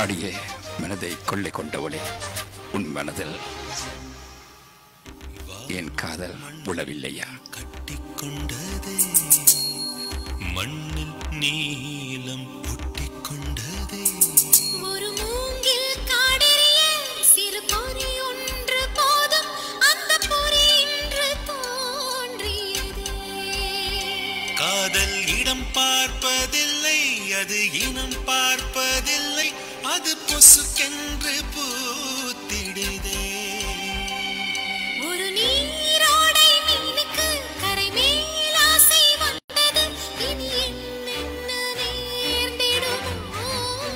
அடியே மனதை கொள்ளை கொண்டவளே உன் மனதில் என் காதல் உளவில்லையா கட்டிக்கொண்டதே மண்ணில் நீலம் ஒட்டிக்கொண்டதே ஒரு மூங்கில் காடெரிய சிறு பொறி ஒன்று போதும் அந்த பொறி இன்று தோன்றியதே காதல் இடம் பார்ப்பதில்லை அது இனம் பார்ப்பதில்லை அது பொசுக்கென்று பூத்திடுதே ஒரு நீரோடை மீனுக்கு கரை மேல் ஆசை வந்தது இனி என்னென்ன நேர்ந்திடுமோ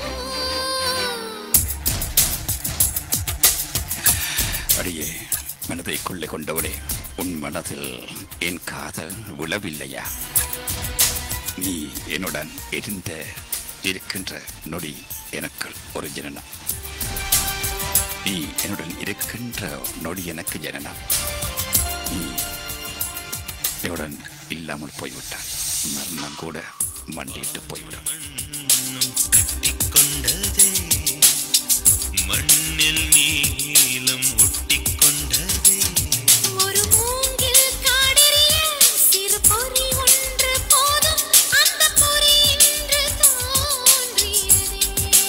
அடியே மனதை கொள்ளை கொண்டவளே உன் மனதில் என் காதல் உளவில்லையா நீ என்னுடன் இருந்த இருக்கின்ற நொடி எனக்கு ஒரு ஜனனம் நீ என்னுடன் இருக்கின்ற நொடி எனக்கு ஜனனம் நீ என்னுடன் இல்லாமல் போய்விட்டான் மரணம் கூட மண்டிட்டு போய்விடும் மண்ணும் கட்டிக்கொண்டதே மண்ணில் நீலம் ஒட்டிக்கொண்டதே ஒரு மூங்கில் காடெரிய சிறு பொறி ஒன்று போதும் அந்த பொறி இன்று தோன்றியதே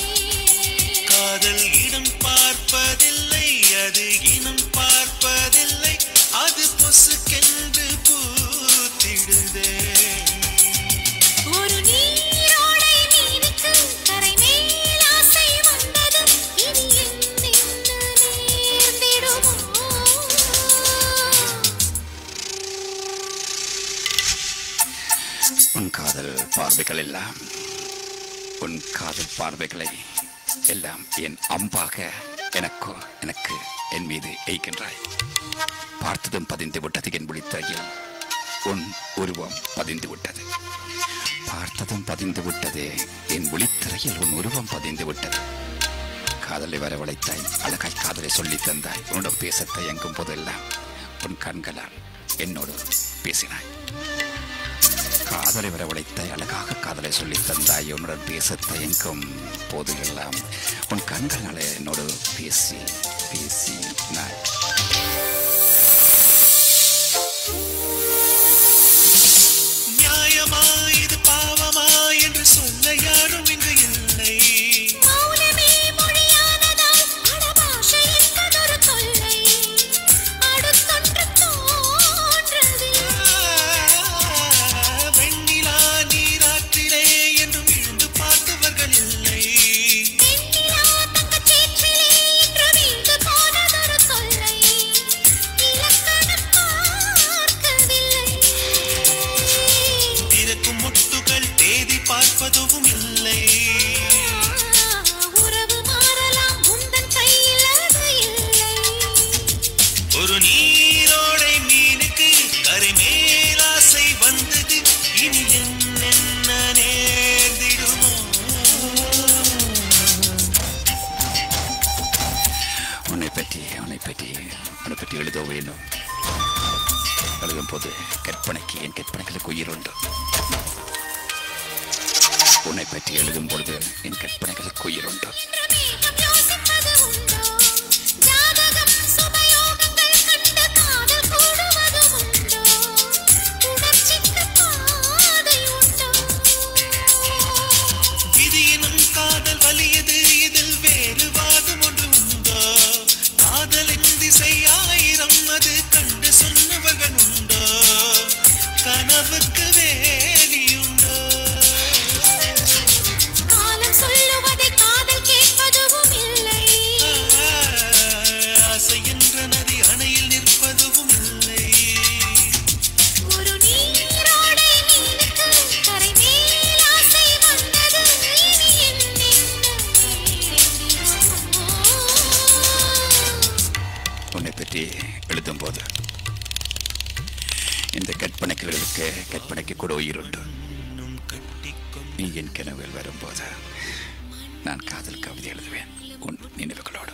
காதல் இடம் பார்ப்பதில்லை அது இனம் பார்ப்பதில்லை அது பொசுக்கென்று பூத்திடுதே ஒரு நீரோடை மீனுக்கு கரை மேல் ஆசை வந்தது இனி என்னென்ன நேர்ந்திடுமோ உன் காதல் பார்வைகள் எல்லாம் உன் காதல் பார்வைகளை எல்லாம் என் அம்பாக எனக்கு எனக்கு என் மீது எய்கின்றாய் பார்த்ததும் பதிந்து விட்டது என் விழித்திரையில் உன் உருவம் பதிந்து விட்டது பார்த்ததும் பதிந்து விட்டது என் விழித்திரையில் உன் உருவம் பதிந்து விட்டது காதலை வரவழைத்தாய் அழகாய் காதலை சொல்லித் தந்தாய் உன்னிடம் பேச தயங்கும் போதெல்லாம் உன் கண்களால் என்னோடு பேசினாய் காதலை வரவழைத்தாய் அழகாக காதலை சொல்லித் தந்தாய் உன்னுடன் பேச தயங்கும் போதெல்லாம் உன் கண்களால் என்னோடு பேசி பேசி நான் நியாயமா இது பாவமா என்று சொல்ல யாரும் இங்கு இல்லை மௌனமே மொழியானதால் அடபாஷை என்பதொரு தொல்லை அடுத்தொன்று தோன்றதே வெண்ணிலா நீராற்றிலே என்றும் இழுந்து பார்த்தவர்கள் இல்லை வெண்ணிலா தங்கச் சேற்றிலே இன்று வீழ்ந்து போனதொரு தொல்லை இலக்கணம் பார்க்கவில்லை திறக்கும் முட்டுகள் தேதி பார்ப்பதும் இல்லை உறவு மாறலாம் உந்தன் கையில் அது இல்லை ஒரு நீரோடை மீனுக்கு கரை மேலாசை வந்தது இனி என்னென்ன நேர்ந்திடுமோ உன்னை பற்றி உன்னை பற்றி உன்னை பற்றி எழுத வேண்டும் எழுதும் போது கற்பனைக்கு என் கற்பனைகளுக்கு உயிர் உண்டு உன்னை பற்றி எழுதும் பொழுது என் கற்பனைகளுக்கு உயிர் உண்டு மேகம் யோசிப்பது உண்டோ ஜாதகம் சுபயோகங்கள் கண்டு காதல் கூடுவது உண்டோ உணர்ச்சிக்கு பாதை உண்டோ விதியினும் காதல் வலியது இதில் வேறு வாதம் ஒன்று உண்டோ காதலின் திசை ஆயிரம் அது கண்டு சொன்னவர்கள் உண்டோ கனவுக்கு வேலியுண்டோ காலம் சொல்லுவதை காதல் கேட்பதும் இல்லை ஆசை என்ற நதி அணையில் நிற்பதும் இல்லை ஒரு நீரோடை மீனுக்கு கரை மேல் ஆசை வந்தது இனி என்னென்ன உன்னை பற்றி எழுதும் போது இந்த கற்பனைகளுக்கு கற்பனைக்கு கூட உயிர் உண்டு நீ என் கனவில் வரும்போது நான் காதல் கவிதை எழுதுவேன் உன் நினைவுகளோடு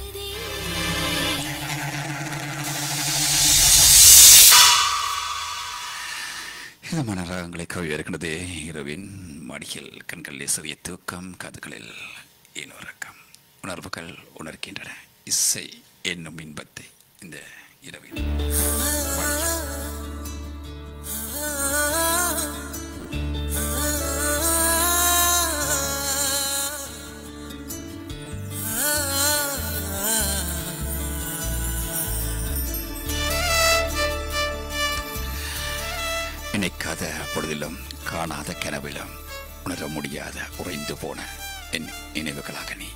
இதமான ராகங்களை கவி வருகின்றது இரவின் மடியில் கண்களில் சிறிய தூக்கம் காதுகளில் இன்னொருக்கம் உணர்வுகள் உணர்கின்றன இசை என்னும் இன்பத்தை இந்த இரவில் நினைக்காத பொழுதிலும் காணாத கனவிலும் உணர முடியாத உறைந்து போன என் நினைவுகளாக நீ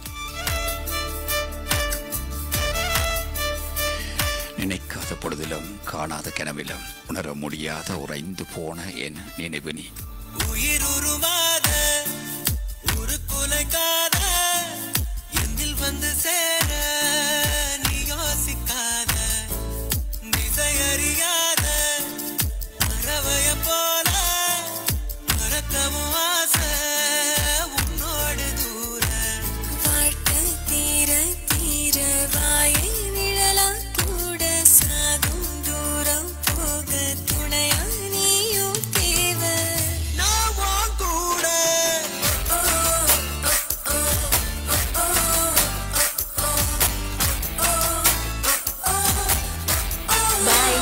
நினைக்காத பொழுதிலும் காணாத கனவிலும் உணர முடியாத உறைந்து போன என் நினைவு நீ உயிர் உருவாத ஒரு குலைக்காத என்னில் வந்து சேர நீ யோசிக்காத திசை அறியாத பறவைய போல பறக்கவும் ஆசை உன்னோடு தூர வாழ்க்கை தீர தீர வாயை நிழலாம் கூட சாகும் தூரம் போக துணையா நீயும் தேவை நான் உன் கூட பாய்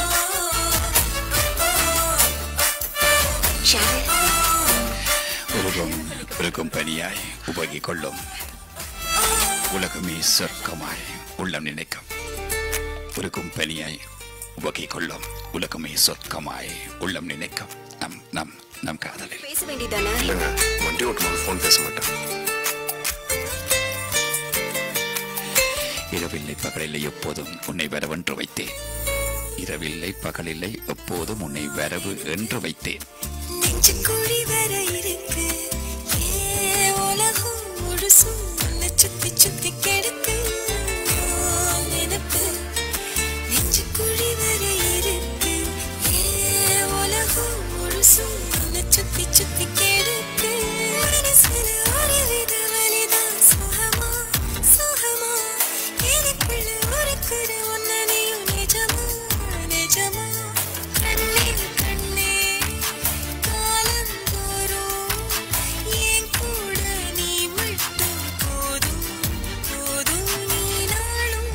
ஷாரு உருகும் உருகும் பனியாய் உபகி கொள்ளும் உலகமே சொர்க்கமாய் உள்ளம் நினைக்கும் உருகும் பனியாய் உபகி கொள்ளும் உலகமே சொர்க்கமாய் உள்ளம் நினைக்கும் நம் நம் நம் காதலில் பேச வேண்டியதானே இல்லைங்க வண்டி ஓட்டும்போது ஃபோன் பேச மாட்டேன் இரவில்லை பகலில்லை எப்போதும் உன்னை வரவென்று வைத்தேன் இரவில்லை பகலில்லை எப்போதும் உன்னை வரவு என்று வைத்தேன் நெஞ்சுக்குழி வர இருக்கு ஏ உலகம் முழுசும் உன்னை சுத்தி சுத்தி கிடக்கு ஓ, நினைப்பு நெஞ்சுக்குழி வர இருக்கு ஏ உலகம் முழுசும் உன்னை சுத்தி சுத்தி கிடக்கு மனசுல ஒரு வித வலிதான் சுகமா சுகமா எனக்குள்ள ஒருக்குற உன்னை நீயும் நிஜமா நிஜமா கண்ணே கண்ணே காலந்தோறும் என் கூட நீ மட்டும் போதும் போதும் நீ நாளும்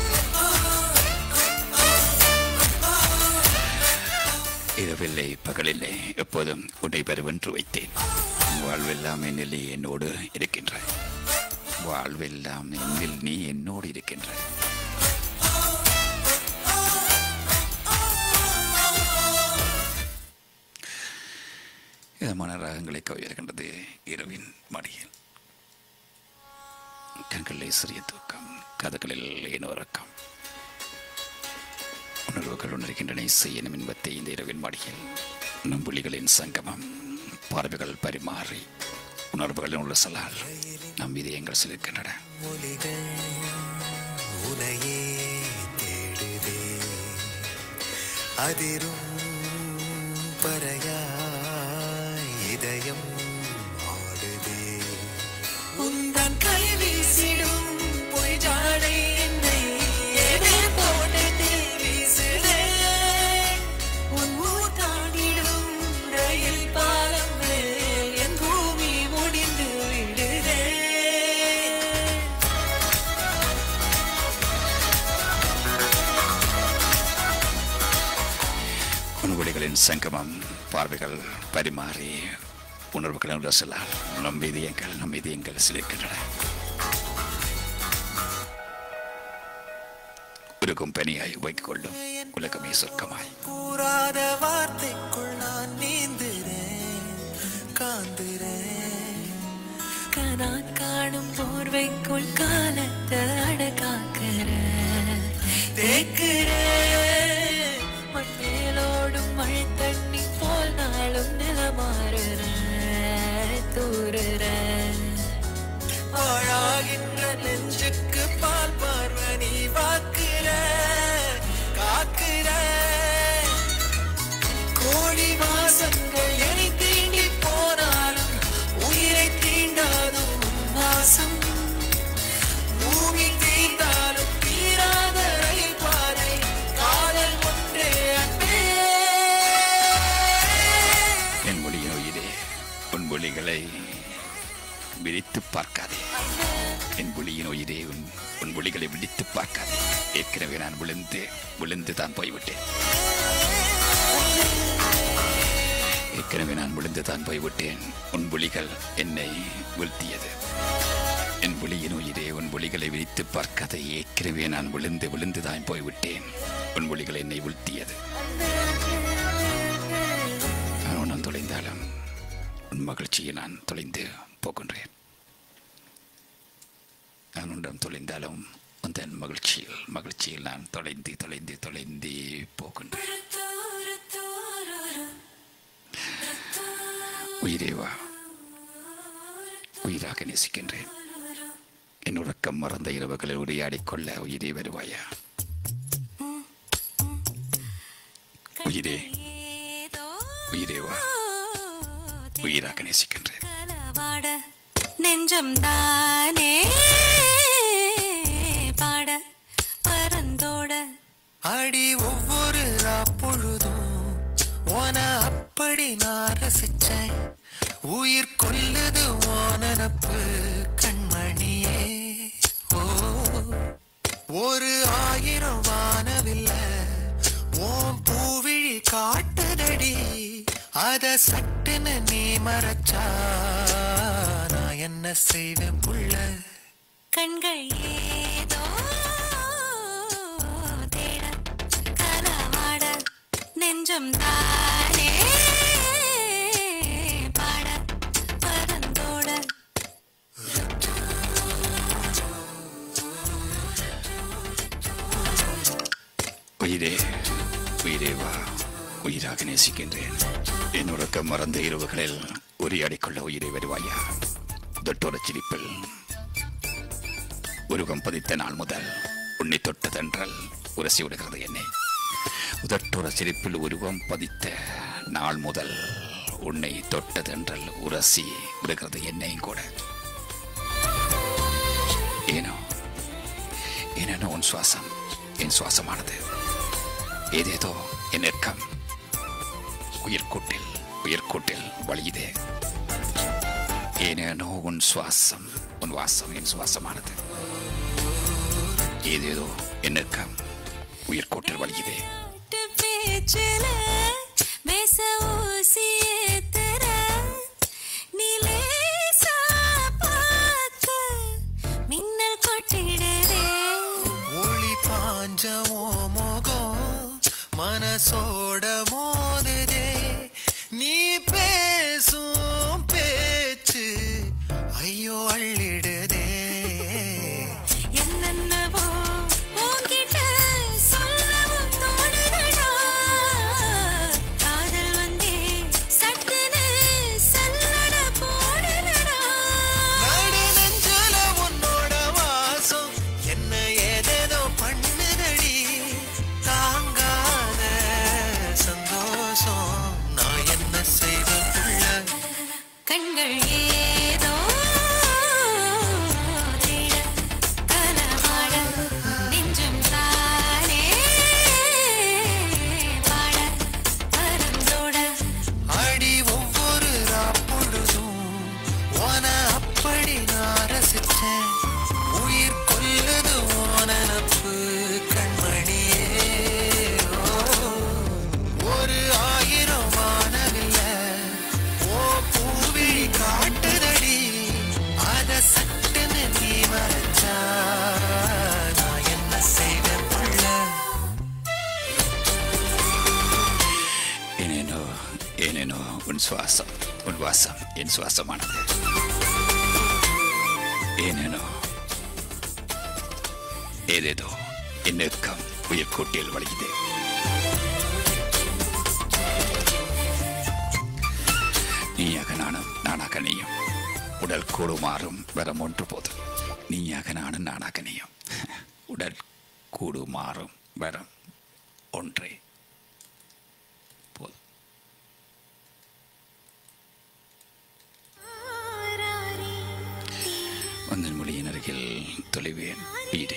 இரவில்லை பகலில்லை எப்போதும் உன்னை வரவென்று வைத்தேன் வாழ்வெல்லாம் என்னிலே என்னோடு இருக்கின்றாய் வாழ்வெல்லாம் என்னில் நீ என்னோடு இருக்கின்றாய் இதமான ராகங்களை கவியிருக்கின்றது இரவின் மடியில் கண்களில் சிறிய தூக்கம் கதகளில் ஏனோரக்கம் உணர்வுகள் உணர்கின்றன செய்யணும் இன்பத்தை இந்த இரவின் மடியில் நம்புலிகளின் சங்கமம் பார்வைகள் பரிமாறி உணர்வுகளின் உலசலால் நம் இதயங்கள் சிலிர்க்கின்றன மொழிகள் உனையே தேடுதே அதிரும் பறையாய் இதயம் ஆடுதே உந்தன் கை வீசிடும் பொய் ஜாடை என்னை எதிர் போட்டு வீசுதே உன் ஊர் தாண்டிடும் ரயில் பாலம் மேல் என் பூமி முடிந்து விடுதே உணவுகளின் சங்கமம் பார்வைகள் பரிமாறி உணர்வுகளின் உலசலால் நம் இதயங்கள் நம் இதயங்கள் சிலிர்க்கின்றன உருகும் பனியாய் வைத்துக் கொள்ளும் உலகமே சொர்க்கமாய் கூறாத வார்த்தைக்குள் நான் நீந்துறேன் காந்துறேன் கனான் காணும் போர்வைக்குள் காலத்தை அடகாக்கிற தேக்குறேன் மண்ணேலோடும் மழை தண்ணி போல் நாளும் நிலமாறுற தூறுற ஆழாகின்ற நெஞ்சுக்கு பால் பார்வை நீ வாக்குற காக்குற கோடி வாசங்கள் என்னை தீண்டி போனாலும் உயிரை தீண்டாதும் வாசம் பூமி தீண்டாலும் தீராத ரயில் பாதை காதல் ஒன்றே அன்பே என் மொழியின் உயிரே உன் மொழிகளை விரித்து பார்க்காதே என் விழியின் உயிரே உன் உன் விழிகளை விழித்து பார்க்காதே ஏற்கனவே நான் விழுந்து விழுந்து தான் போய்விட்டேன் ஏற்கனவே நான் விழுந்து தான் போய்விட்டேன் உன் விழிகள் என்னை வீழ்த்தியது என் விழியின் உயிரே உன் விழிகளை விழித்து பார்க்காத ஏற்கனவே நான் விழுந்து விழுந்து தான் போய்விட்டேன் உன் விழிகள் என்னை வீழ்த்தியது நான் உன்னம் தொலைந்தாலும் உன் மகிழ்ச்சியை நான் தொலைந்து போகின்றேன் நான் உன்னிடம் தொலைந்தாலும் அந்த மகிழ்ச்சியில் மகிழ்ச்சியில் நான் தொலைந்து தொலைந்து தொலைந்து போகின்றேன் உயிரே வா உயிராக நேசிக்கின்றேன் என் உறக்கம் மறந்த இரவுகளில் உரையாடிக் கொள்ள உயிரே வருவாயா உயிரே உயிரே வா உயிராக நேசிக்கின்றேன் கலவாட நெஞ்சம் தானே பாட பரந்தோட அடி ஒவ்வொரு பொழுதும் ஓன அப்படி நான் ரசிச்சேன் உயிர் கொல்லுது ஓனனப்பு கண்மணியே ஓ ஒரு ஆயிரம் வானவில்ல ஓம் பூவிழி காட்டுதடி அத சட்டுன்னு நீ மறைச்சா நான் என்ன செய்வேன் புள்ள கண்கள் ஏதோ தேட கலவாட நெஞ்சம் தானே பாட பரந்தோட உயிரே உயிரே வா உயிராக நேசிக்கின்றேன் என் உறக்கம் மறந்த இரவுகளில் உரையாடிக் கொள்ள உயிரை வருவாயா தொட்டோர சிரிப்பில் உருவம் பதித்த நாள் முதல் உன்னை தொட்டதென்றல் உரசி விடுகிறது என்னை உதட்டோர சிரிப்பில் உருவம் பதித்த நாள் முதல் உன்னை தொட்டதென்றல் உரசி விடுகிறது என்னையும் கூட ஏனோ ஏனெனோ உன் சுவாசம் என் சுவாசமானது ஏதேதோ என் இறக்கம் உயிர்கூட்டில் உயிர்கூட்டில் வழியுதே ஏனேனோ உன் சுவாசம் உன் வாசம் என் சுவாசமானது ஏதேதோ என் இறக்கம் உயிர்கூட்டில் வழியுதே விட்டு பேச்சுல பேச ஊசி ஏத்துற நிலேசா பார்க்க மின்னல் கொட்டிடுதே ஒளி பாஞ்சமோ முகம் மனசோட மோதுதே நீ பேசும் பேச்சு ஐயோ அள்ளிடுதே என்னென்னவோ உன்கிட்ட சொல்லவும் தோணுதடா காதல் வந்தே சட்டுன்னு சல்லட போடுதடா நடு நெஞ்சுல உன்னோட வாசம் என்ன ஏதேதோ பண்ணுதடி தாங்காத சந்தோஷம் நான் என்ன செய்வேன் புள்ள கண்கள் ஏதோ தேட கலவாட நெஞ்சம் தானே பாட பரந்தோட அடி ஒவ்வொரு பொழுதும் ஓன அப்படி நான் ரசிச்சேன் உயிர் கொல்லுது ஓனப்பு கண்மணியே ஓ, ஒரு ஆயிரம் வானவில்ல ஓ பூவிழி காட்டுதடி அத சட்டுன்னு நீ மறைச்சா நான் என்ன செய்வேன் புள்ள ஏனேனோ ஏனேனோ உன் சுவாசம் உன் வாசம் என் சுவாசமானது ஏனேனோ ஏதேதோ என் இறக்கம் உயிர்கூட்டில் வழியுதே நீயாக நானும் நானாக நீயும் உடல் கூடு மாறும் வரம் ஒன்று போதும் நீயாக நானும் நானாக நீயும் உடல் கூடு மாறும் வரம் ஒன்றே போதும் உந்தன் மொழியின் அருகில் தொலைவேன் உயிரே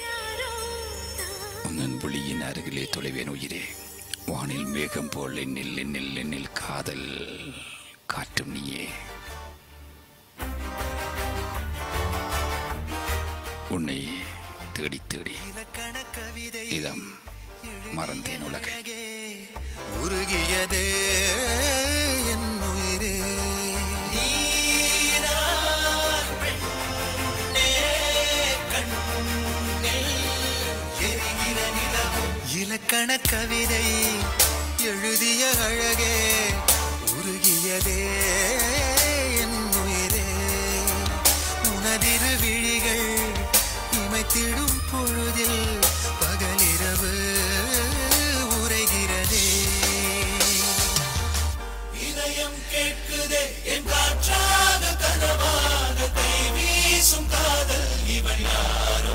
உந்தன் மொழியின் அருகிலே தொலைவேன் உயிரே வானில் மேகம் போல் எண்ணில் எண்ணில் எண்ணில் காதல் காற்றும் நீயே உன்னை தேடி தேடி இலக்கண கவிதை இதம் மறந்தேன் உலகை அழகே உருகியதே என் உயிரே நீதான் பெண்ணே, கண்ணில் எரிகிற நிலவும். இலக்கண கவிதை எழுதிய அழகே உருகியதே என் உயிரே உனதிரு விழிகள் இமைத்திடும் பொழுதில் பகலிரவு உரைகிறதே இதயம் கேட்குதே என் காற்றாக கனவாக கை வீசும் காதல் இவன் யாரோ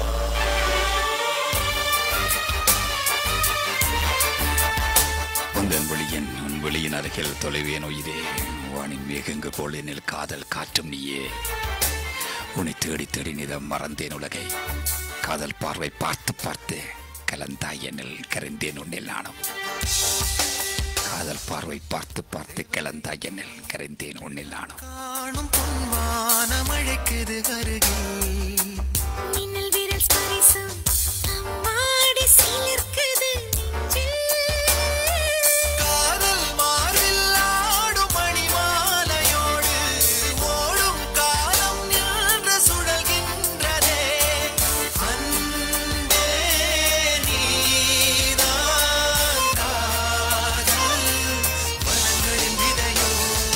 உந்தன் வெளியின் உன் வெளியின் அருகில் தொலைவேன் உயிரே வானின் மேகங்கள் போல் என்னில் காதல் காற்றும் நீயே உன்னை தேடி தேடி நிதம் மறந்தேன் உலகை காதல் பார்வை பார்த்து பார்த்து கலந்தாய் என்னில் கரைந்தேன் உன்னில் நானும் காதல் பார்வை பார்த்து பார்த்து கலந்தாய் என்னில் கரைந்தேன் உன்னில் நானும் காணும் பொன்மான மழைக்குது அருகில் மின்னல் விரல் ஸ்பரிசம் அம்மாடி சிலிர்க்குது நெஞ்சில் காதல் மாறில் ஆடும் மணிமாலையோடு ஓடும் காலம் நின்று சுழல்கின்றதே அன்பே நீதான் காதல் மனங்களின் விதையோ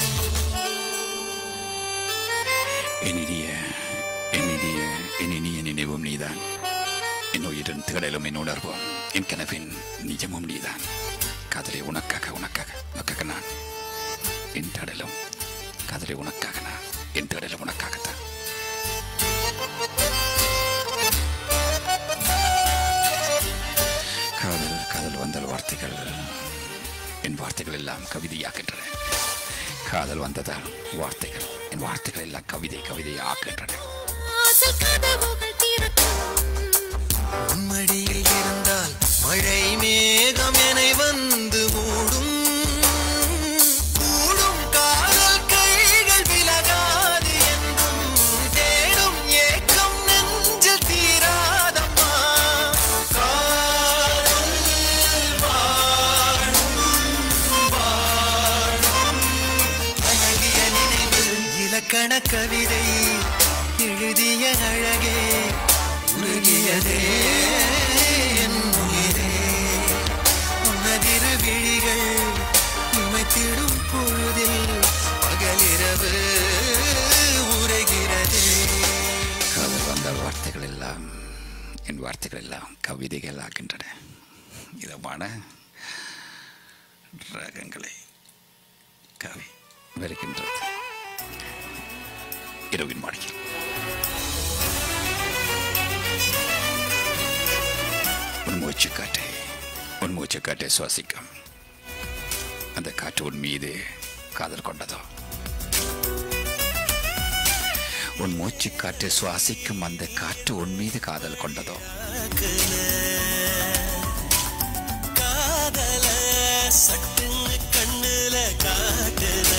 என்னினிய என்னினிய என்னினிய நினைவும் நீதான் என் உயிரின் திகழலும் என் உணர்வும் என் கனவின் நிஜமும் நீதான் காதலை உனக்காக உனக்காக உனக்காக நான் என் தடலும் காதலை உனக்காக நான் என் தேடலும் உனக்காகத்தான் காதல் காதல் வந்தால் வார்த்தைகள் என் வார்த்தைகள் எல்லாம் கவிதையாக்கின்றன காதல் வந்ததால் வார்த்தைகள் என் வார்த்தைகள் எல்லாம் கவிதை கவிதை ஆக்கின்றன வாசல் கதவுகள் திறக்கும் உன்மடியில் இருந்தால் மழை மேகம் என வந்து மூடும் கூடும் காதல் கைகள் விலகாது என்றும் தேடும் ஏக்கம் நெஞ்சில் தீராதம்மா காதல் வாழும் வாழும் அழகிய நினைவில் இலக்கண கவிதை எழுதிய அழகே உருகியதே என் உயிரே உனதிரு விழிகள் இமைத்திடும் பொழுதில் பகலிரவு உரைகிறதே காதல் வந்தால் வார்த்தைகள் எல்லாம் என் வார்த்தைகள் எல்லாம் கவிதைகள் ஆகின்றன இதமான ராகங்களை கவி வருகின்றது இரவின் மாடியில் உன் மூச்சு காற்றை உன் மூச்சு காற்றை சுவாசிக்கும் அந்த காற்று உன் மீது காதல் கொண்டதோ உன் மூச்சு காற்று சுவாசிக்கும் அந்த காற்று உன் மீது காதல் கொண்டதோ காதல சட்டுன்னு கண்ணுல காட்டுல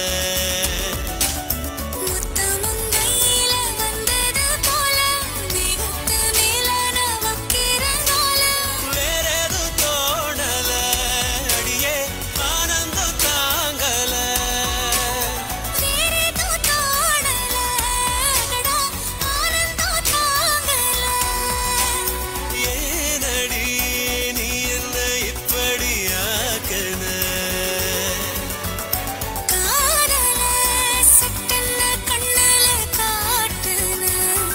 முத்தமும் கையில வந்தது போல மிகுத்து மேலான வக்கிரங்கால வேற எதுவும் தோணல அடியே ஆனந்தம் தாங்கல வேறேதோ தோணல அடடா ஆனந்தம் தாங்கல ஏனடி நீ என்ன இப்படி ஆக்கன காதல சட்டென்ன கண்ணுல காட்டுன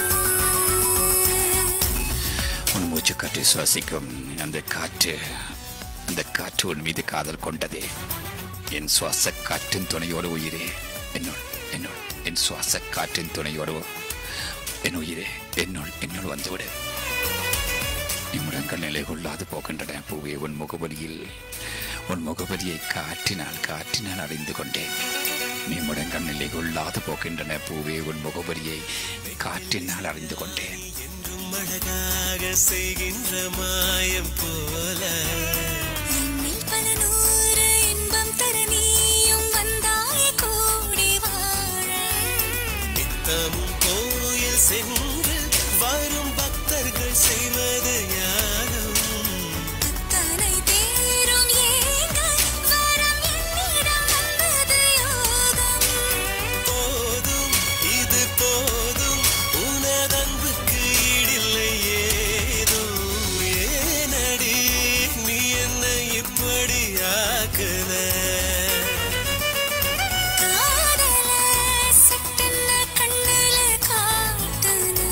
உன் மூச்சு காற்றை சுவாசிக்கும் அந்த காற்று அந்த காற்று உன் மீது காதல் கொண்டதே என் சுவாச காற்றின் துணையோடு உயிரே என்னுள் என்னுள் என் சுவாச காற்றின் துணையோடு என் உயிரே என்னுள் என்னுள் வந்துவிடு நிமிடங்கள் நிலை கொள்ளாது போகின்றன பூவே உன் முகவரியில் உன் முகவரியை காற்றினால் காற்றினால் அடைந்து கொண்டேன் நிமிடங்கள் நிலை கொள்ளாது போகின்றன பூவே உன் முகவரியை காற்றினால் அறிந்து கொண்டேன் என்றும் அழகாக செய்கின்ற மாயம் போல என்னில் பல நூறு இன்பம் தர நீயும் வந்தாய் கூடி வாழ நித்தமும் கோயில் சென்று வரும் பக்தர்கள் செய்வது ஞானம் அத்தனை பேரும் ஏங்க வரம் என்னிடம் வந்தது யோகம் போதும் இது போதும் உனதன்புக்கு ஈடில்லை ஏதும் ஏனடி நீ என்னை இப்படி ஆக்குன காதல சட்டென்ன கண்ணுல காட்டுன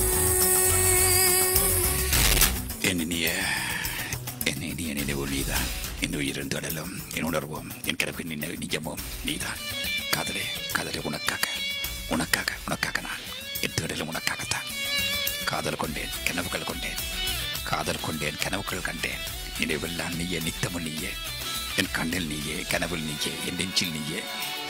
என் இனிய என் இனிய நினைவு நீதான் என் உயிரின் தொடலும் என் உணர்வும் என் கிடப்பின் நினைவு நிஜமும் நீதான் காதலே காதலே உனக்காக உனக்காக உனக்காக நான் என் தேடலும் உனக்காகத்தான் காதல் கொண்டேன் கனவுகள் கொண்டேன் காதல் கொண்டேன் கனவுகள் கண்டேன் நினைவெல்லாம் நீயே நித்தமும் நீயே என் கண்ணில் நீயே கனவில் நீயே என் நெஞ்சில் நீயே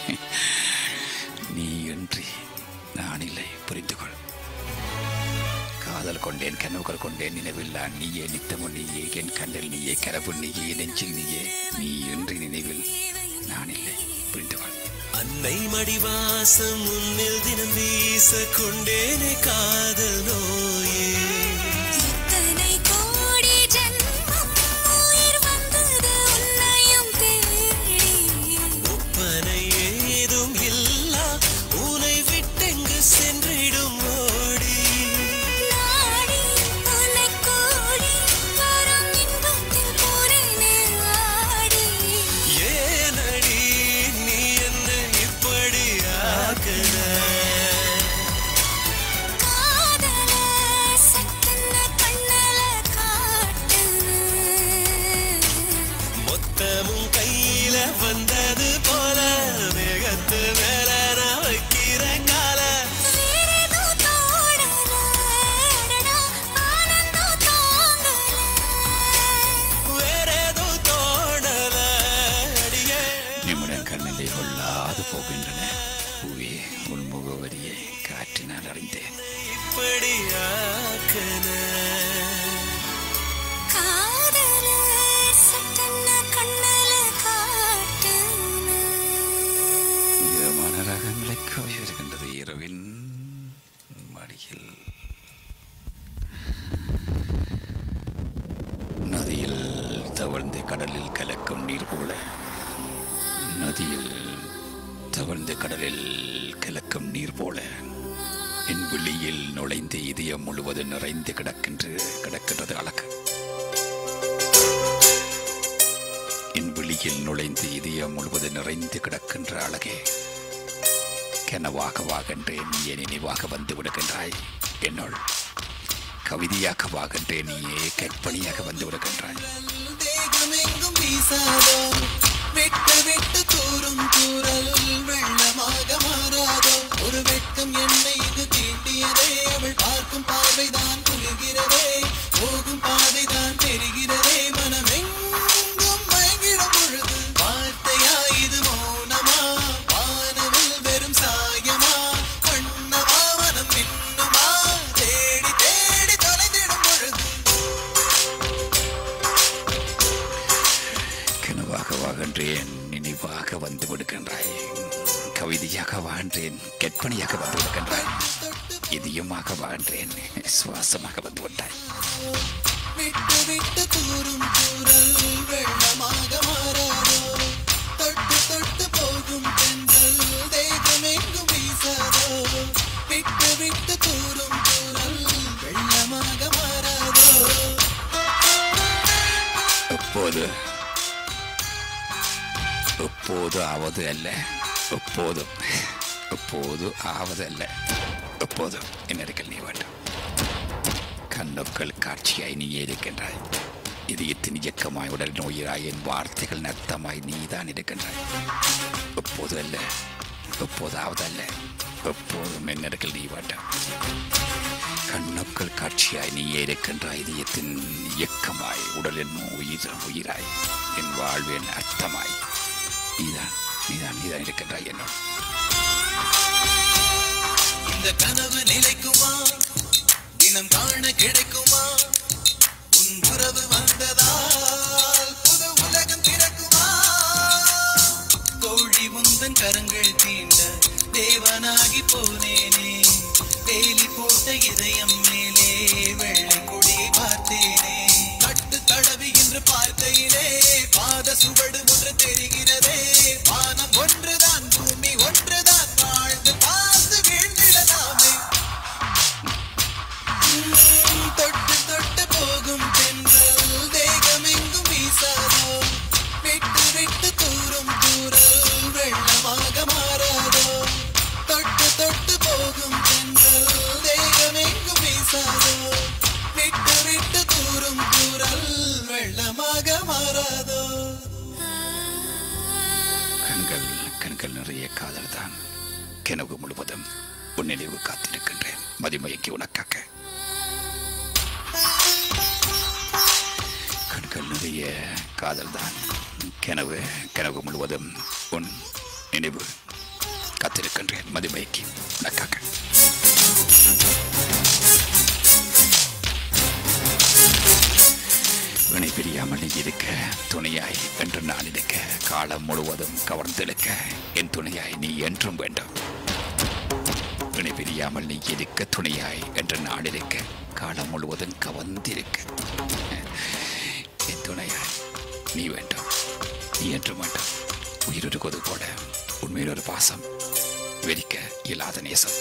நீ இன்றி நான் இல்லை புரிந்து கொள் காதல் கொண்டேன் கனவுகள் கொண்டேன் நினைவில்லா நீயே நித்தமும் நீயே என் கண்ணில் நீயே கனவு நீயே நெஞ்சில் நீயே நீ என்று நினைவில் நான் இல்லை புரிந்து கொள் அன்னை மடிவாசம் முன்னில் தினம் வீச கொண்டேனே காதல் நோயே இத்தனை கோடி ஜென்மம் உயிர் வந்தது உன்னையும் தேடி ஒப்பனை ஏதும் இல்லா உனை விட்டெங்கு சென்றிடும் ஓடி நாடி உன்னை கோடி வரும் இன்பத்தில் போறேனே ஆடி ஏனடி நீ என்னை இப்படி ஆக்குன காதல சட்டென்ன கண்ணல காட்டுன மொத்தமும் கையில வந்தது போல வேகத்து மேல நான் வைக்கிற கால வேறேதோ தோடல அடடா ஆனந்தம் தாங்கல வேறேதோ தோணல அடியே நிமிடம் கண்ணிலே கொள்ளாது போகின்றன பூவே உன் முகவரியை காற்றினால் அறிந்தேன் இப்படி ஆக்குன காதல சட்டென்ன கண்ணல காட்டுன இதமான ராகங்களை கவி வருகின்றது இரவின் மடியில் நதியில் தவழ்ந்து கடலில் கலக்கும் நீர் போல நதியில் தவழ்ந்து கடலில் கலக்கும் நீர் போல என் விழியில் நுழைந்து இதயம் முழுவதும் நிறைந்து கிடக்கின்ற கிடக்கின்றது அழகு என் விழியில் நுழைந்து இதயம் முழுவதும் நிறைந்து கிடக்கின்ற அழகே கனவாக வாகின்றேன் நீயே நினைவாக வந்து விடுகின்றாய் என்னுள் கவிதையாக வாகின்றேன் நீயே கற்பனையாக வந்து விடுகின்றாய் தேகமெங்கும் வீசாதோ வெட்ட வெட்ட தூரும் தூரல் வெள்ளமாக மாறாதோ ஒரு வெட்கம் என்னை இங்கு தீண்டியதே அவள் பார்க்கும் பார்வைதான் குளிர்கிறதே போகும் பாதைதான் தெரிகிறதே மனமெங்கும் மயங்கிடும் பொழுது வார்த்தையா இது மௌனமா வானவில் வெறும் சாயமா கண்ணமா மனம் மின்னுமா தேடி தேடி தொலைந்திடும் பொழுது கனவாக வாகின்றேன் நினைவாக வந்து விடுகின்றாய் கவிதையாக வாழ்ந்தேன் கற்பனையாக வந்து விடுகின்றாய் இதயமாக வாழ்ந்தேன் சுவாசமாக வந்து விட்டாய் விட்டு விட்டு தூரும் தூரல் வெள்ளமாக மாறாதோ தொட்டு தொட்டு போகும் பெண்கள் தேகமெங்கும் வீசாதோ விட்டு விட்டு தூரும் தூரல் வெள்ளமாக மாறாதோ எப்போது எப்போது ஆவது அல்ல எப்போதும் எப்போது ஆவது அல்ல எப்போதும் என்னிடத்தில் நீ வேண்டும் கண்ணுக்கள் காட்சியாய் நீ இருக்கின்றாய் இதயத்தின் இயக்கமாய் உடல் நோயிராய் என் வார்த்தைகள் நர்த்தமாய் நீதான் இருக்கின்றாய் எப்போது அல்ல எப்போதாவது அல்ல எப்போதும் என்னிடத்தில் நீ வேண்டும் கண்ணுக்கள் காட்சியாய் நீயே இருக்கின்ற இதயத்தின் இயக்கமாய் உடலின் உயிர் உயிராய் என் வாழ்வின் அர்த்தமாய் நீதான் நீதான் நீதான் இருக்கின்றாய் என்னோட இந்த கனவு நிலைக்குமா தினம் காண கிடைக்குமா உன் உறவு வந்ததால் புது உலகம் திறக்குமா தோழி உந்தன் கரங்கள் தீண்ட தேவனாகி போனேனே வேலி போட்ட இதயம் மேலே வெள்ளை கொடி பார்த்தேனே கட்டு தடவி என்று பார்க்கையிலே பாத சுவடு ஒன்று தெரிகிறதே வானம் ஒன்றுதான் பூமி ஒன்றுதான் வாழ்ந்து பார்த்து வீழ்ந்திடலாமே தொட்டு தொட்டு போகும் தென்றல் தேகமெங்கும் வீசாதோ விட்டு விட்டு தூரும் தூரல் வெள்ளமாக மாறாதோ தொட்டு தொட்டு போகும் தென்றல் தேகமெங்கும் வீசாதோ விட்டு விட்டு தூரும் தூரல் வெள்ளமாக மாறாதோ கண்கள் கண்கள் நிறைய காதல் தான் கனவு முழுவதும் உன் நினைவு காத்திருக்கின்றேன் மதிமயக்கி உனக்காக கண்கள் நிறைய காதல் தான் கனவு கனவு முழுவதும் உன் நினைவு காத்திருக்கின்றேன் மதிமயக்கி உனக்காக வினை பிரியாமல் நீ இருக்க துணையாய் என்று நான் இருக்க காலம் முழுவதும் கவர்ந்தெழுக்க என் துணையாய் நீ என்றும் வேண்டும் வினை பிரியாமல் நீ இருக்க துணையாய் என்று நான் இருக்க காலம் முழுவதும் கவர்ந்திருக்க என் துணையாய் நீ வேண்டும் நீ என்றும் வேண்டும் உயிரொருவது போல உண்மையில் ஒரு பாசம் வெடிக்க இயலாத நேசம்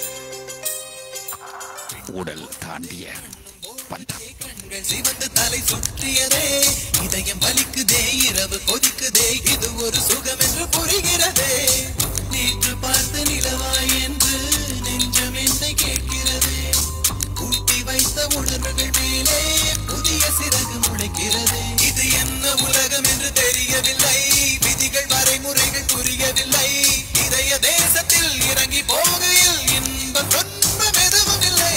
உடல் தாண்டிய பந்தம் கண்கள் சிவந்து தலை சுற்றியதே இதயம் வலிக்குதே இரவு கொதிக்குதே இது ஒரு சுகம் என்று புரிகிறதே நேற்று பார்த்த நிலவாய் என்று நெஞ்சம் என்னை கேட்கிறதே கூட்டி வைத்த உணர்வுகள் மேலே புதிய சிறகு முளைக்கிறதே இது என்ன உலகம் என்று தெரியவில்லை விதிகள் வரைமுறைகள் புரியவில்லை இதய தேசத்தில் இறங்கி போகையில் இன்பம் துன்பம் எதுவும் இல்லை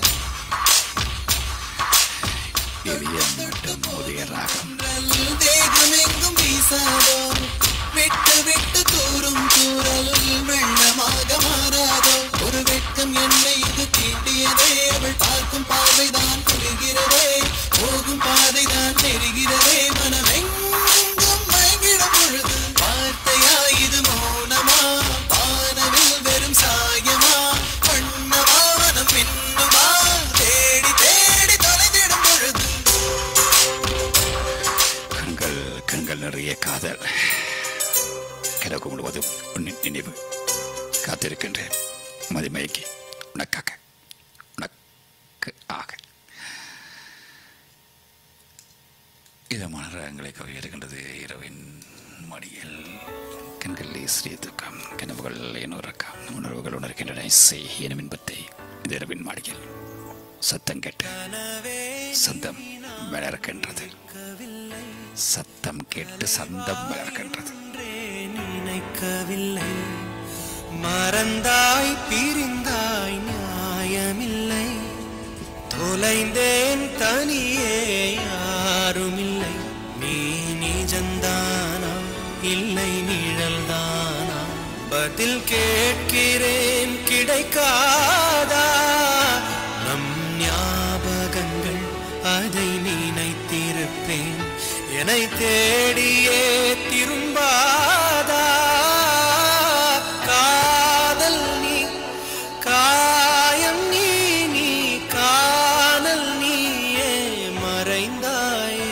எளிய மட்டும் முதிய ராகம் தேகமெங்கும் வீசாதோ விட்டு விட்டு தூரும் தூரல் வெள்ளமாக மாறாதோ ஒரு வெட்கம் என்னை இது தீண்டியதே அவள் பார்க்கும் பார்வைதான் புரிகிறதே போகும் பாதைதான் தெரிகிறதே மனமெங்கும் மயங்கிடும் பொழுது வார்த்தையா இது மௌனமா வானவில் வெறும் சாயமா வண்ணமா மனம் பின்னுமா தேடி தேடி தொலைந்திடும் பொழுது கண்கள் கண்கள் நிறைய காதல் கிழக்கு முழுவதும் உன்னின் நினைவு காத்திருக்கின்றேன் மதிமயக்கி உனக்காக உனக்கு ஆக இதமான ரகங்களை கவியிருக்கின்றது இரவின் மடியில் கண்களில் ஸ்ரீ துக்கம் கனவுகள் இன்னொருக்கம் உணர்வுகள் உணர்கின்றன இசை எனும் இன்பத்தை இந்த இரவின் மாடியில் சத்தம் கேட்டு சந்தம் வளர்க்கின்றது சத்தம் கேட்டு சந்தம் வளர்க்கின்றது நினைக்கவில்லை மறந்தாய் பிரிந்தாய் நியாயமில்லை தொலைந்தேன் தனியே யாருமில்லை நீ நிஜந்தானா இல்லை நிழல்தானா பதில் கேட்கிறேன் கிடைக்காதா நம் ஞாபகங்கள் அதை நினைத்திருப்பேன் என்னை தேடியே திரும்பாதா காதல் நீ காயம் நீ நீ காணல் நீயே மறைந்தாயே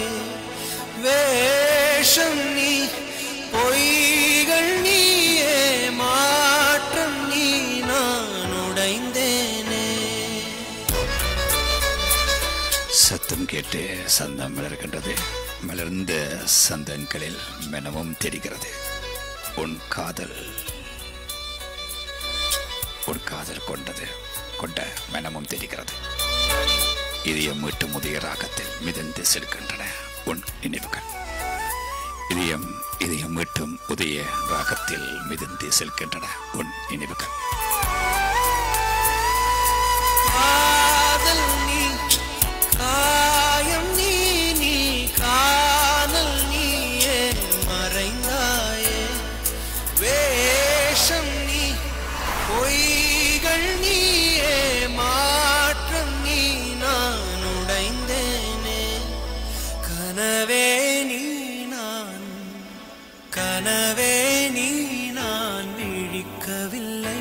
வேஷம் நீ பொய்கள் நீயே மாற்றம் நீ நான் உடைந்தேனே சத்தம் கேட்டு சந்தம் மலர்கின்றது மலர்ந்த சந்தங்களில் மெனவும் தெரிகிறது உன் காதல் உன் காதல் கொண்டது கொண்ட மெனமும் தெரிகிறது இதயம் மீட்டு முதிய ராகத்தில் மிதந்து செல்கின்றன உன் நினைவுகள் இதயம் இதயம் மீட்டும் உதய ராகத்தில் மிதந்து செல்கின்றன உன் நினைவுகள் காதல் நீ காயம் நீ நீ காணல் நீயே மறைந்தாயே வேஷம் நீ பொய்கள் நீயே மாற்றம் நீ நான் உடைந்தேனே கனவே நீ நான் கனவே நீ நான் விழிக்கவில்லை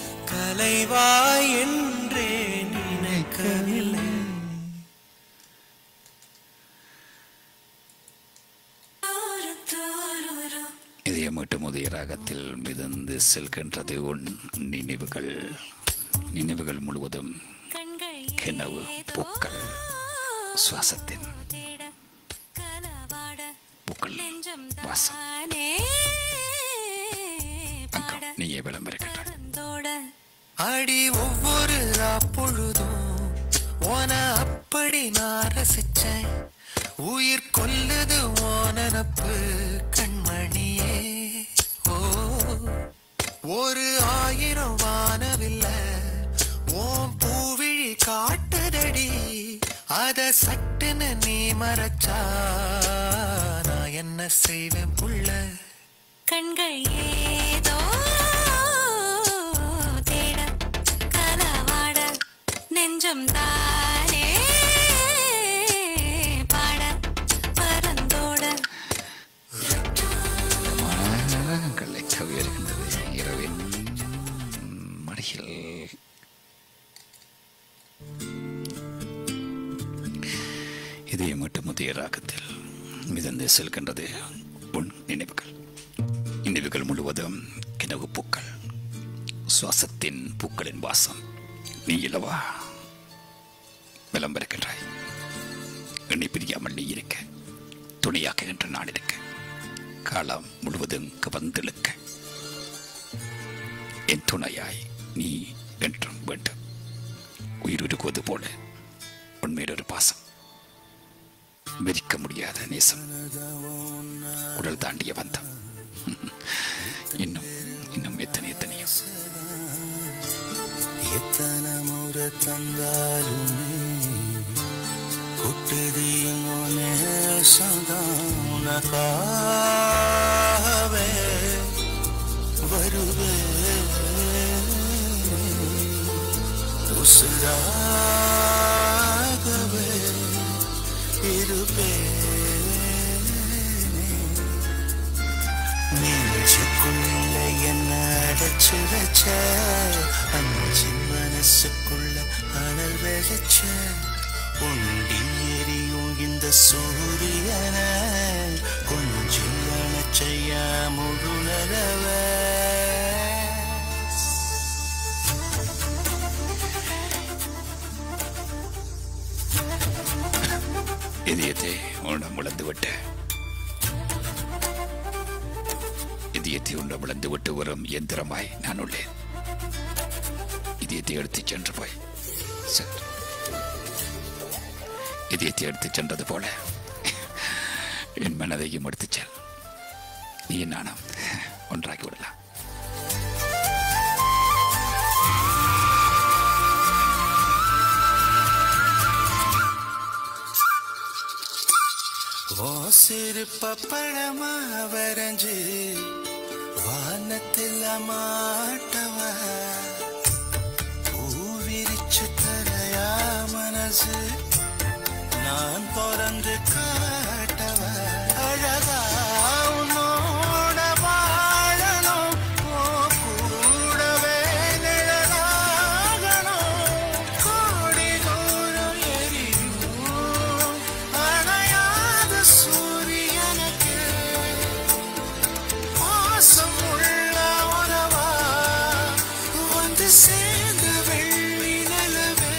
கலைவாய் என்றே நினைக்கவில்லை ராகத்தில் மிதந்து செல்கின்றது உன் நினைவுகள் நினைவுகள் முழுவதும் கண்கள் கிணவு பூக்கள் சுவாசத்தின் தேட கலவாட பூக்கள் நெஞ்சம் வாசம் தானே அங்கம் பாட நீயே விளம்பரிக்கின்றாய் பறந்தோட அடி ஒவ்வொரு பொழுதும் ஓன அப்படி நான் ரசிச்சேன் உயிர் கொல்லுது ஓனனப்பு கண்மணியே ஓ ஒரு ஆயிரம் வானவில்ல ஓம் பூவிழி காட்டுதடி அத சட்டுன்னு நீ மறைச்சா நான் என்ன செய்வேன் புள்ள கண்கள் ஏதோ தேட கலவாட நெஞ்சம் தானே பாட பறந்தோட ராகங்களை கவியிருக்கின்றது இரவின் மடியில் இதே மட்டும் முதிய ராகத்தில் மிதந்து செல்கின்றது உன் நினைவுகள் நினைவுகள் முழுவதும் கிணவு பூக்கள் சுவாசத்தின் பூக்களின் வாசம் நீ இல்லவா விளம்பரிக்கின்றாய் என்னை பிரியாமல் நீ இருக்க துணையாக்குகின்ற நான் இருக்க காலம் முழுவதும் கவர்ந்தெழுக்க என் துணையாய் நீ என்றும் வேண்டும் உயிருருகுவது போல உண்மையில் ஒரு பாசம் வெறிக்க முடியாத நேசம் உடல் தாண்டிய பந்தம் இன்னும் இன்னும் எத்தனை எத்தனையோ எத்தனை முறை தந்தாலுமே கொட்டுது நேசதான் உனக்காகவே வருவே உசுராகவே இருப்பே நெஞ்சுக்குள்ள என்ன அடைச்சு வச்ச அஞ்சு மனசுக்குள்ள அனல் விளைச்ச உண்டி எரியும் இந்த சூரியன கொஞ்சம் அணைச்சைய முழு நலவ இதயத்தை உன்னிடம் விளந்து விட்ட இதயத்தை உன்னிடம் விளந்து விட்டு வரும் எந்திரமாய் நான் உள்ளேன் இதயத்தை எடுத்துச் சென்று போய் சென்று இதயத்தை எடுத்துச் சென்றது போல என் மனதையும் எடுத்துச் செல் நீ நானும் ஒன்றாக்கி விடலாம் ஓ சிறு பப்பழமா வரைஞ்சு வானத்தில் மாட்டவ பூவிரிச்சு தரையா மனசு நான் பிறந்து காட்டவ அழகா உன்னோட வாழணும் ஓ கூடவே நிழலாகணும் கோடி தூரம் எரியும் அணையாத சூரியனுக்கு பாசம் உள்ள உறவா வந்து சேர்ந்த வெள்ளி நிலவே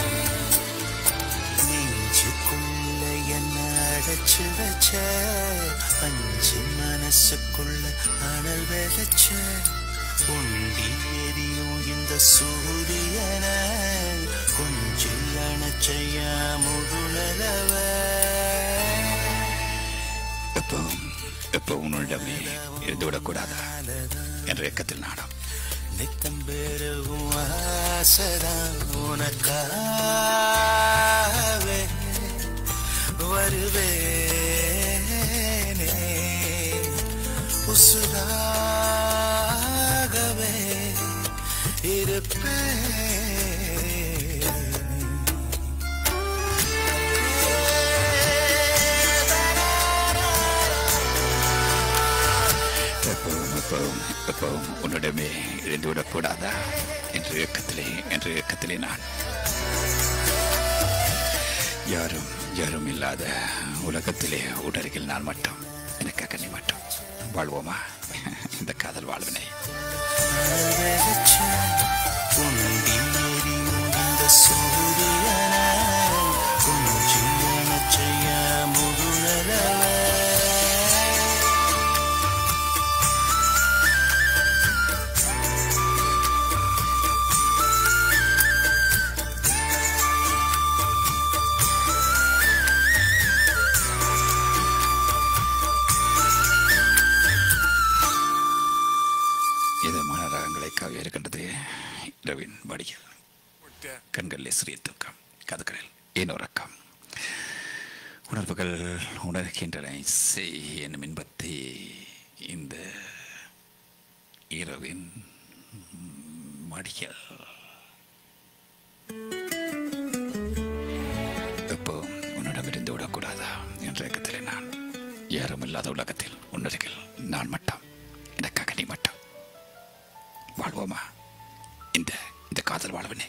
நெஞ்சுக்குள்ள என்ன அடைச்சு வச்ச அஞ்சு மனசுக்குள்ள அனல் விளைச்ச உண்டி எரியும் இந்த சூரியன கொஞ்சம் அணைச்சைய முழு நிலவே எப்பவும் எப்பவும் உன்னிடமே இருந்து விடக்கூடாதா என்ற இயக்கத்தில் நாடம் நித்தம் பெருகும் ஆசைதான் உனக்காகவே வருவேனே உசுராகவே இருப்பேன் எப்பவும் எப்பவும் எப்பவும் உன்னிடமே இருந்து விடக்கூடாதா என்ற இயக்கத்திலே என்ற இயக்கத்திலே நான் யாரும் யாரும் இல்லாத உலகத்திலே உடருகில் நான் மட்டும் எனக்காக நீ மட்டும் வாழ்வோமா இந்த காதல் வாழ்வினை இதமான ராகங்களை கவி இருக்கின்றது இரவின் வடிகள் கண்களில் சிறிய தூக்கம் கதுக்களில் ஏனோரக்கம் உணர்வுகள் உணர்கின்றன இசை என்னும் இன்பத்தை இந்த இரவின் மடிகள் எப்போ உன்னிடமிருந்து விடக்கூடாதா என்ற இயக்கத்தில் நான் யாரும் இல்லாத உலகத்தில் உன்னருகில் நான் மட்டும் எனக்காக நீ மட்டும் வாழ்வோமா இந்த இந்த காதல் வாழ்வினை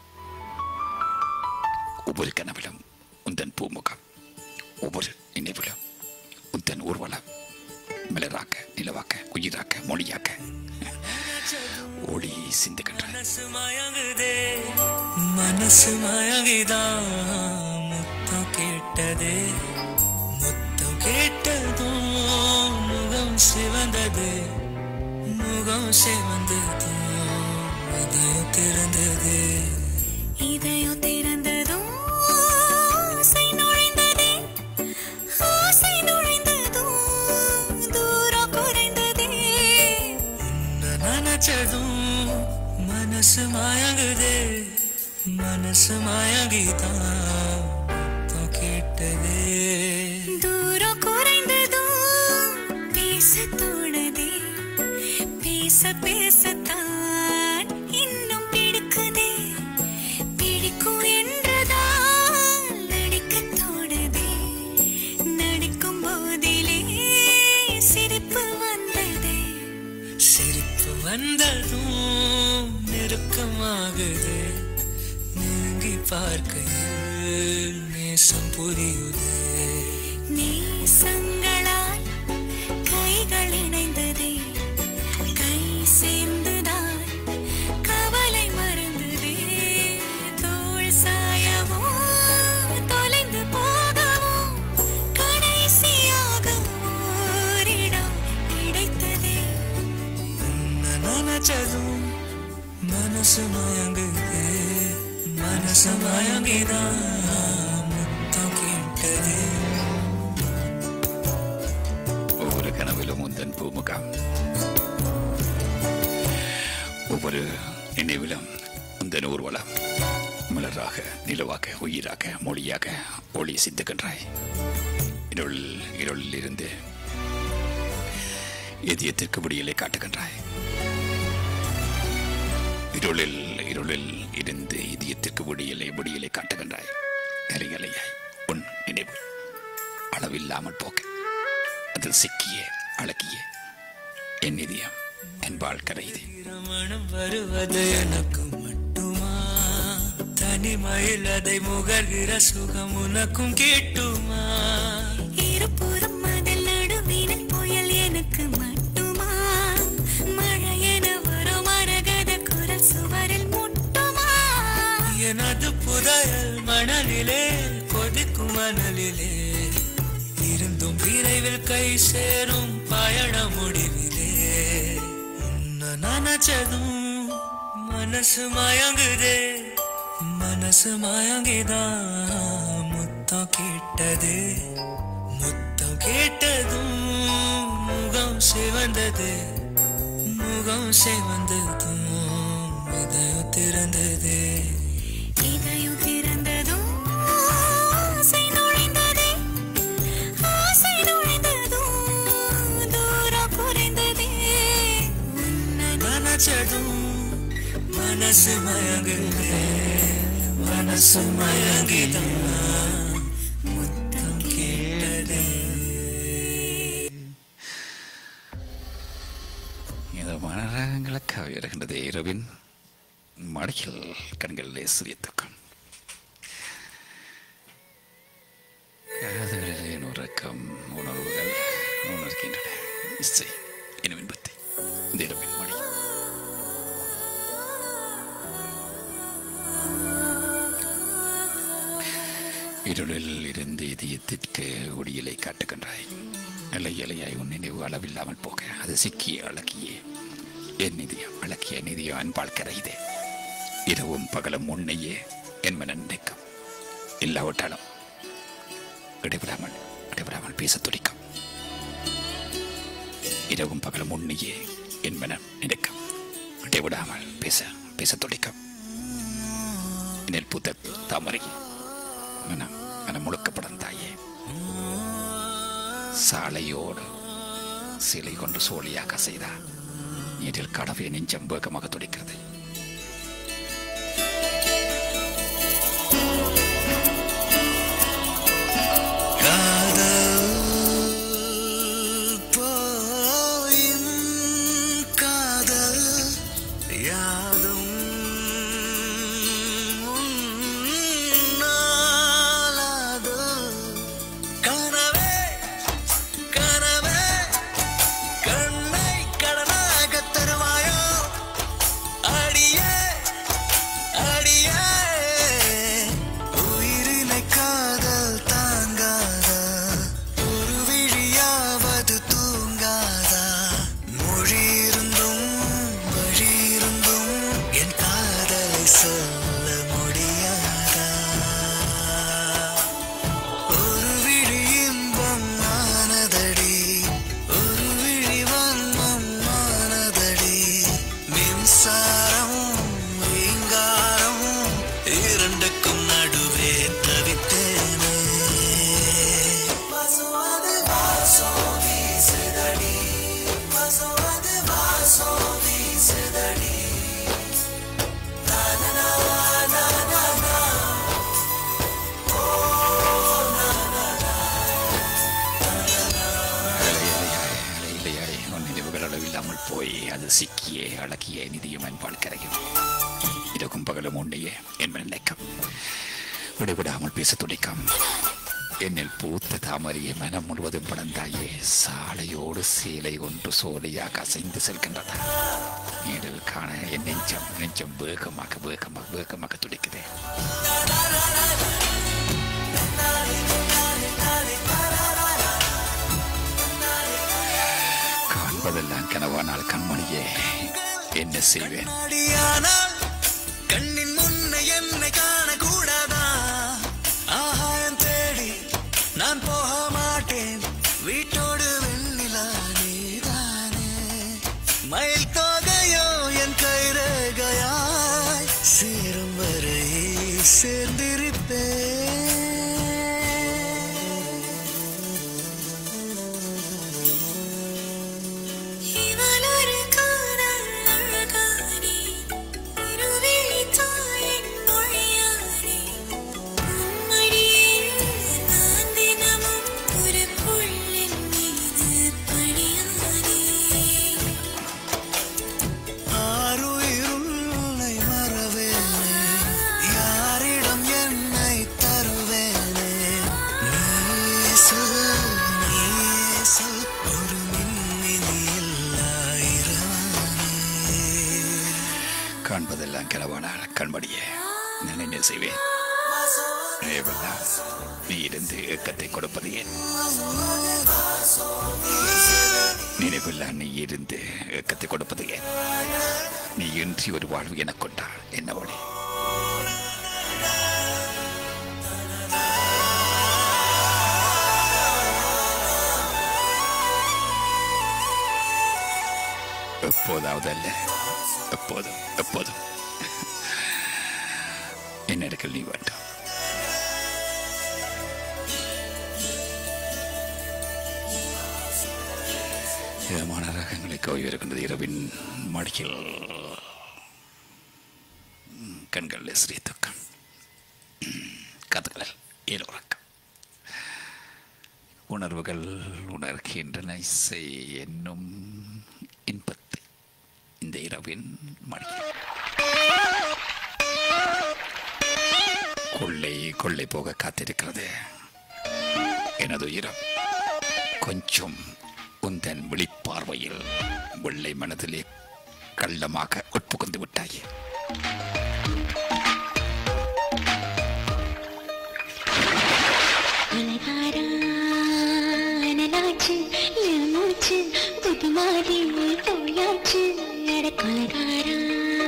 ஒவ்வொரு கனவிலும் உந்தன் பூமுகம் ஒவ்வொரு நினைவிலும் உந்தன் ஊர்வலம் மலராக்க நிலவாக்க உயிராக்க மொழியாக்க ஒளி சிந்துகின்ற மனசு மயங்குதே மனசு மயங்கிதான் முத்தம் கேட்டதே முத்தம் கேட்டதும் முகம் சிவந்தது முகம் சிவந்ததும் இதயம் திறந்தது இதயம் திறந்ததும் ஆசை நுழைந்ததே ஆசை நுழைந்ததும் தூரம் குறைந்ததே உன்னை நினைச்சதும் மனசு மயங்குதே மனசு மயங்கிதான் முத்தம் கேட்டதே தூரம் குறைந்ததும் பேச தோணுதே பேச பேசத்தான் இன்னும் பிடிக்குதே பிடிக்கும் என்றுதான் நடிக்க தோணுதே நடிக்கும் போதிலே சிரிப்பு வந்ததே சிரிப்பு வந்ததும் நெருக்கமாகுது நீங்கி பார்க்கையில் நேசம் புரியுது நேசங்களால் கைகள் இணைந்ததே கை சேர்ந்துதான் கவலை மறந்ததே தோள் சாயவோ தொலைந்து போகவோ கடைசியாக ஓரிடம் கிடைத்ததே உன்னை நினைச்சதும் மனசு மயங்குது மனசு மயங்கிதான் முத்தம் கேட்டது ஒவ்வொரு கனவிலும் உந்தன் பூமுகம் ஒவ்வொரு நினைவிலும் உந்தன் ஊர்வலம் மலராக நிலவாக உயிராக மொழியாக ஒளி சிந்துகின்றாய் இருள் இருளில் இருந்து இதயத்திற்கு விடியலை காட்டுகின்றாய் இருளில் இருளில் இருந்து இதயத்திற்கு விடியலை விடியலை காட்டுகின்றாய் அலையலையாய் உன் நினைவு அளவில்லாமல் போக்க அதில் சிக்கிய அழகிய என் இதயம் என்பால் கரையுது திருமணம் வருவது எனக்கு மட்டுமா தனிமையில் அதை முகர்கிற சுகம் உனக்கும் கேட்டுமா இருபுறம் மதில் நடுவினில் புயல் எனக்கு மட்டுமா மழை என வரும் மரகத குரல் சுவரில் முட்டுமா எனது புதையல் மணலிலே கொதிக்கும் மணலிலே இருந்தும் விரைவில் கை சேரும் பயண முடிவிலே உன்னை நினைச்சதும் மனசு மயங்குதே மனசு மயங்கிதான் முத்தம் கேட்டது முத்தம் கேட்டதும் முகம் சிவந்தது முகம் சிவந்ததும் இதயம் திறந்தது இதயம் திறந்ததும் ஆசை நுழைந்ததே ஆசை நுழைந்ததும் தூரம் குறைந்ததே உன்னை நினைச்சதும் மனசு மயங்குதே மனசு மயங்கிதான் முத்தம் கேட்டதே இந்த மனரகங்களை கவியிருக்கின்றது இரவின் மடியில் கண்களிலே சிறிய தூக்கம் காதுகளிலே உறக்கம் உணர்வுகள் உணர்கின்றன இசை எனும் இன்பத்தை இந்த இரவின் மணி இருளில் இருந்து இதயத்திற்கு ஒளியிலை காட்டுகின்றாய் இலை இலையாய் உன் நினைவு அளவில்லாமல் போக அது சிக்கிய அழகியே என் நிதியம் அழகிய நிதியம் அன்பால் கரையுதே இரவும் பகலும் உன்னையே என் மன நினைக்கும் இல்லாவிட்டாலும் இடைவிடாமல் இடைவிடாமல் பேச துடிக்கும் இரவும் பகலும் உன்னையே என் மனம் நினைக்கும் இடைவிடாமல் பேச பேச துடிக்கும் நெல் புத்த தாமரை மனம் மனம் முழுக்கப்படும் தாயே சாலையோடு சிலை கொண்டு சோழியாக செய்தார் நீரில் கடவே நெஞ்சம் வேகமாக துடிக்கிறது காதல் போயின் காதல் யாதும் உன்னாலாது. கனவே கனவே கண்ணை கடனாகத் தருவாயோ அடியே அடியே உயிரினை காதல் தாங்காதா ஒரு விழியாவது தூங்காதா மொழி இருந்தும் வழி இருந்தும் என் காதலை சொல்ல முடியாதா ஒரு விழி இன்பம் ஆனதடி ஒரு விழி வன்மம் ஆனதடி மின்சாரம் ரீங்காரம் இரண்டுக்கும் நடுவே தவித்தேனே பசுவது வாசோ வீசுதடி பசுவது வாசோ வீசுதடி அலையலையாய், அலையிலையாய், உன் நினைவுகள் அளவில்லாமல் போய் அது சிக்கிய அழகிய நிதியம் என்பால் கரையும் இரவும் பகலும் உன்னையே என் நினைக்கும் விடுவிடாமல் பேச துடிக்கும் என்னில் பூத்த தாமரையை மனம் முழுவதும் படந்தாயே சாலையோடு சேலை ஒன்று சோலையாக அசைந்து செல்கின்றதா நீடல் காண என் நெஞ்சம் நெஞ்சம் வேகமாக வேகமாக வேகமாக துடிக்குது காண்பதெல்லாம் கனவானால் கண்மணியே என்ன செய்வேன் அடியானால் கண்ணின் முன்ன என்னை காணக்கூடாதா ஆகாயம் தேடி நான் போக மாட்டேன் வீட்டோடு வெண்ணிலா நீதானே மயில் தோகையோ என் கைரேகையாய் சேரும் வரை சேர்ந்திருப்பேன் இவளொரு காதல் அழகானே இருவிழி தாயின் மொழியானே உம்மடியில் நான் தினமும் ஒரு புள்ளின் மீது பணியானே ஆருயிருள்ளை மறவேனே யாரிடம் என்னை தருவேனே நீயே சொல் நீயே சொல் ஒரு மின்மினி இல்லாயிரவானே காண்பதெல்லாம் கனவானால் கண்மணியே நான் என்ன செய்வேன் ஏவெல்லாம் நீ இருந்து ஏக்கத்தை கொடுப்பது ஏன் நினைவெல்லாம் நீ இருந்து ஏக்கத்தை கொடுப்பது ஏன் நீ இன்றி ஒரு வாழ்வு எனக் கொண்டா என்ன வழி எப்போதாவது அல்ல எப்போதும் எப்போதும் என்னிடத்தில் நீ வேண்டாம் இதமான ரகங்களை கோய் இருக்கின்றது இரவின் மடியில் ம், கண்களில் சிறிய துக்கம் ம், கதகளில் ஏலோரக்கம் உணர்வுகள் உணர்கின்றன இசை என்னும் இன்பத்தை இந்த இரவின் மடியில் கொள்ளை கொள்ளை போக காத்திருக்கிறது எனது உயிரம் கொஞ்சம் உந்தன் விழிப்பார்வையில் வெள்ளை மனதிலே கள்ளமாக உட்புகுந்து விட்டாயே அழகாரா அனலாச்சு என் மூச்சு புது மாதிரி போயாச்சு அட கொலகாரா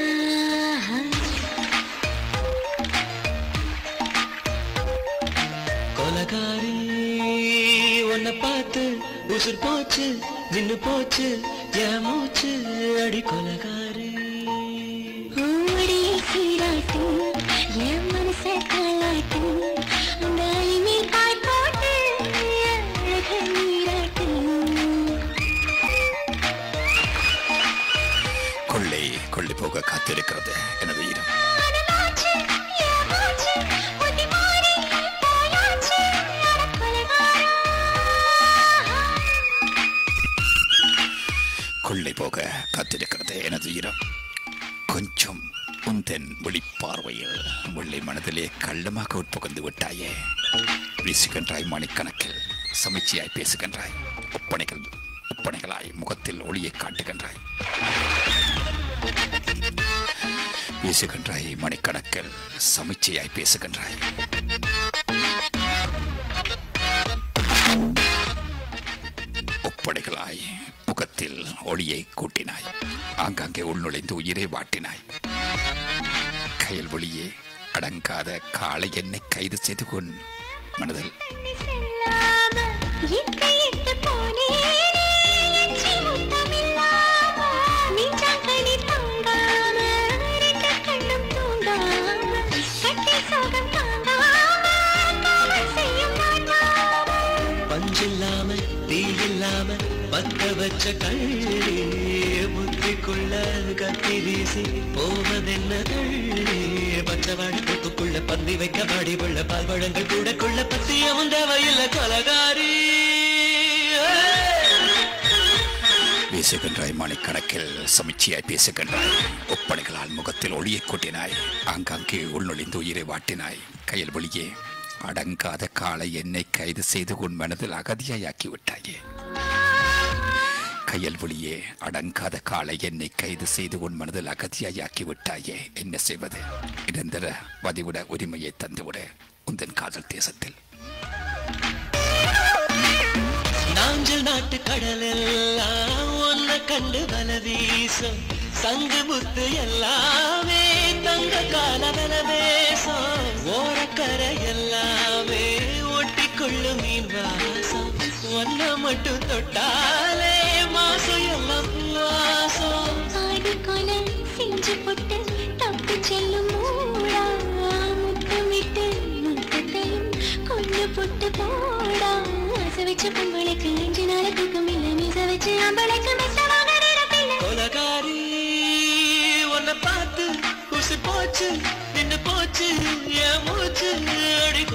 கொலகாரி உன்னை பார்த்து உசுர் போச்சு நின்னு போச்சு என் மூச்சு அடி கொலகாரி ஓடி சீராட்டு என் மனச தாளாட்டு அந்த அலிமேல் பாய் போட்டு அழக நீராட்டு கொள்ளை கொள்ளை போக காத்திருக்கிறது எனது ஈரம் அனலாச்சு என் மூச்சு புது மாதிரி போயாச்சு அட கொலகாரா கொள்ளை போக காத்திருக்கிறது எனது ஈரம் கொஞ்சம் உந்தன் விழிப்பார்வையில் வெள்ளை மனதிலே கள்ளமாக உட்புகுந்து விட்டாயே வீசுகின்றாய் மணிக்கணக்கில் சமைச்சியாய் பேசுகின்றாய் ஒப்பனைகள் ஒப்பனைகளாய் முகத்தில் ஒளியை காட்டுகின்றாய் வீசுகின்றாய் மணிக்கணக்கில் சமைச்சையாய் பேசுகின்றாய் ஒப்படைகளாய் முகத்தில் ஒளியை கூட்டினாய் ஆங்காங்கே உள்நுழைந்து உயிரை வாட்டினாய் கையில் ஒளியே அடங்காத காளை என்னை கைது செய்து கொண் மனதில் செல்லாம இட்டு இட்டு போனேனே எச்சி முத்தமில்லாம நெஞ்சாங்கனி தாங்காம ரெண்டு கண்ணும் தூங்காம கட்டி சோகம் தாங்காம காவல் செய்யும் நாட்டாம பஞ்சில்லாம தீ இல்லாம பத்த வச்ச கள்ளி புத்திக்குள்ள கத்தி வீசி போவதென்ன தள்ளி பச்சவாடி புத்துக்குள்ள பந்தி வைக்க வாடி உள்ள பால்வழங்கள் கூட கொள்ள பத்தியமும் தேவையில்ல கொலகாரி வீசுகின்றாய் மணிக்கணக்கில் சமைச்சியாய் பேசுகின்றாய் ஒப்பனைகளால் முகத்தில் ஒளியை கூட்டினாய் ஆங்காங்கே உள்நுழைந்து உயிரை வாட்டினாய் கையில் ஒளியே அடங்காத காலை என்னை கைது செய்து உன் மனதில் அகதியாய் ஆக்கி விட்டாயே கையல் ஒளியே அடங்காத காலை என்னை கைது செய்து உன் மனதில் அகதியாய் ஆக்கி விட்டாயே என்ன செய்வது நிரந்தர வதிவிட உரிமையை தந்துவிட உந்தன் காதல் தேசத்தில் நாஞ்சல் நாட்டு கடலெல்லாம் ஒன்ன கண்டு வல வீசும் சங்கு முத்து எல்லாமே தங்க கால வல வேசம் ஓரக்கரை எல்லாமே ஒட்டிக்கொள்ளும் மீன் வாசம் ஒன்ன மட்டும் தொட்டாலே மாசம் எல்லாம் வாசம் ஆடி கொலை செஞ்சு போட்டு தப்பு செல்லும் மூடா முத்தமிட்டு முத்தத்தையும் கொண்டு போட்டு போடா ஆசை வச்ச பொங்கலுக்கு அஞ்சு நாள் தூக்கம் இல்லை மீச வச்சு அம்பளைக்கு மெத்தமாக நிரப்பில்லை கொலகாரி உன்னை பார்த்து உசு போச்சு நின்னு போச்சு என் மூச்சு அடி